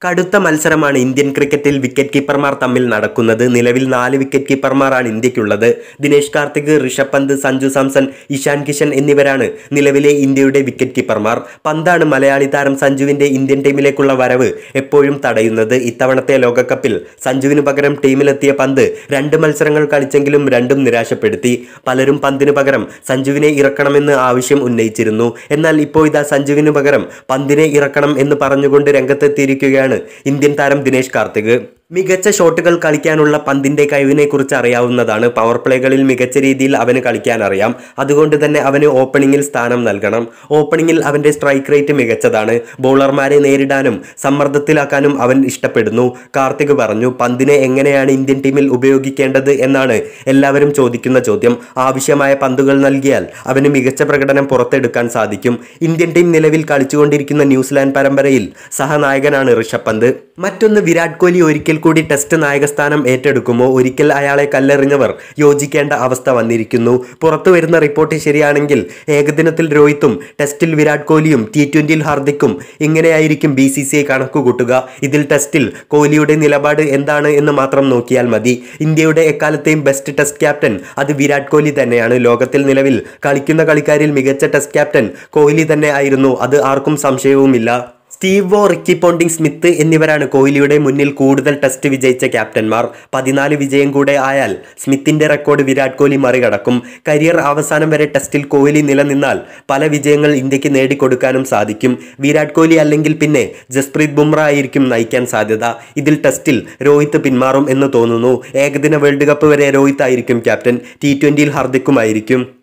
കടുത്ത മത്സരമാണ് ഇന്ത്യൻ ക്രിക്കറ്റിൽ വിക്കറ്റ് കീപ്പർമാർ തമ്മിൽ നടക്കുന്നത് നിലവിൽ നാല് വിക്കറ്റ് കീപ്പർമാരാണ് ഇന്ത്യക്കുള്ളത് ദിനേശ് കാർത്തിക് ഋഷഭ് പന്ത് സഞ്ജു സാംസൺ ഇഷാൻ കിഷൻ എന്നിവരാണ് നിലവിലെ ഇന്ത്യയുടെ വിക്കറ്റ് കീപ്പർമാർ പന്താണ് മലയാളി താരം സഞ്ജുവിന്റെ ഇന്ത്യൻ ടീമിലേക്കുള്ള വരവ് എപ്പോഴും തടയുന്നത് ഇത്തവണത്തെ ലോകകപ്പിൽ സഞ്ജുവിന് പകരം ടീമിലെത്തിയ പന്ത് രണ്ട് മത്സരങ്ങൾ കളിച്ചെങ്കിലും രണ്ടും നിരാശപ്പെടുത്തി പലരും പന്തിന് പകരം സഞ്ജുവിനെ ഇറക്കണമെന്ന് ആവശ്യം ഉന്നയിച്ചിരുന്നു എന്നാൽ ഇപ്പോൾ ഇതാ സഞ്ജുവിന് പകരം പന്തിനെ ഇറക്കണം എന്ന് പറഞ്ഞുകൊണ്ട് രംഗത്തെത്തിയിരിക്കുകയാണ് ഇന്ത്യൻ താരം ദിനേശ് കാർത്തിക് മികച്ച ഷോട്ടുകൾ കളിക്കാനുള്ള പന്തിന്റെ കഴിവിനെക്കുറിച്ച് അറിയാവുന്നതാണ് പവർ പ്ലേകളിൽ മികച്ച രീതിയിൽ അവന് കളിക്കാൻ അറിയാം അതുകൊണ്ട് തന്നെ അവന് ഓപ്പണിംഗിൽ സ്ഥാനം നൽകണം ഓപ്പണിംഗിൽ അവന്റെ സ്ട്രൈക്ക് റേറ്റ് മികച്ചതാണ് ബൗളർമാരെ നേരിടാനും സമ്മർദ്ദത്തിലാക്കാനും അവൻ ഇഷ്ടപ്പെടുന്നു കാർത്തിക് പറഞ്ഞു പന്തിനെ എങ്ങനെയാണ് ഇന്ത്യൻ ടീമിൽ ഉപയോഗിക്കേണ്ടത് എന്നാണ് എല്ലാവരും ചോദിക്കുന്ന ചോദ്യം ആവശ്യമായ പന്തുകൾ നൽകിയാൽ അവന് മികച്ച പ്രകടനം പുറത്തെടുക്കാൻ സാധിക്കും ഇന്ത്യൻ ടീം നിലവിൽ കളിച്ചുകൊണ്ടിരിക്കുന്ന ന്യൂസിലാൻഡ് പരമ്പരയിൽ സഹനായകനാണ് ഋഷഭ് പന്ത് മറ്റൊന്ന് വിരാട് കോഹ്ലി ഒരിക്കൽ കൂടി ടെസ്റ്റ് നായകസ്ഥാനം ഏറ്റെടുക്കുമോ ഒരിക്കൽ അയാളെ കല്ലെറിഞ്ഞവർ യോജിക്കേണ്ട അവസ്ഥ വന്നിരിക്കുന്നു പുറത്തു വരുന്ന റിപ്പോർട്ട് ശരിയാണെങ്കിൽ ഏകദിനത്തിൽ രോഹിത്തും ടെസ്റ്റിൽ വിരാട് കോഹ്ലിയും ടി ട്വന്റിയിൽ ഹാർദിക്കും ഇങ്ങനെയായിരിക്കും ബി സി സി ഐ കണക്കുകൂട്ടുക ഇതിൽ ടെസ്റ്റിൽ കോഹ്ലിയുടെ നിലപാട് എന്താണ് എന്ന് മാത്രം നോക്കിയാൽ മതി ഇന്ത്യയുടെ എക്കാലത്തെയും ബെസ്റ്റ് ടെസ്റ്റ് ക്യാപ്റ്റൻ അത് വിരാട് കോഹ്ലി തന്നെയാണ് ലോകത്തിൽ നിലവിൽ കളിക്കുന്ന കളിക്കാരിൽ മികച്ച ടെസ്റ്റ് ക്യാപ്റ്റൻ കോഹ്ലി തന്നെ ആയിരുന്നു അത് ആർക്കും സംശയവുമില്ല സ്റ്റീവ് വോ റിക്കി പോണ്ടിങ് സ്മിത്ത് എന്നിവരാണ് കോഹ്ലിയുടെ മുന്നിൽ കൂടുതൽ ടെസ്റ്റ് വിജയിച്ച ക്യാപ്റ്റന്മാർ പതിനാല് വിജയം കൂടെ ആയാൽ സ്മിത്തിന്റെ റെക്കോർഡ് വിരാട് കോഹ്ലി മറികടക്കും കരിയർ അവസാനം വരെ ടെസ്റ്റിൽ കോഹ്ലി നിലനിന്നാൽ പല വിജയങ്ങൾ ഇന്ത്യക്ക് നേടിക്കൊടുക്കാനും സാധിക്കും വിരാട് കോഹ്ലി അല്ലെങ്കിൽ പിന്നെ ജസ്പ്രീത് ബുംറ ആയിരിക്കും നയിക്കാൻ സാധ്യത ഇതിൽ ടെസ്റ്റിൽ രോഹിത് പിന്മാറും എന്ന് തോന്നുന്നു ഏകദിന വേൾഡ് കപ്പ് വരെ രോഹിത് ആയിരിക്കും ക്യാപ്റ്റൻ ടി ട്വന്റിയിൽ ഹർദിക്കുമായിരിക്കും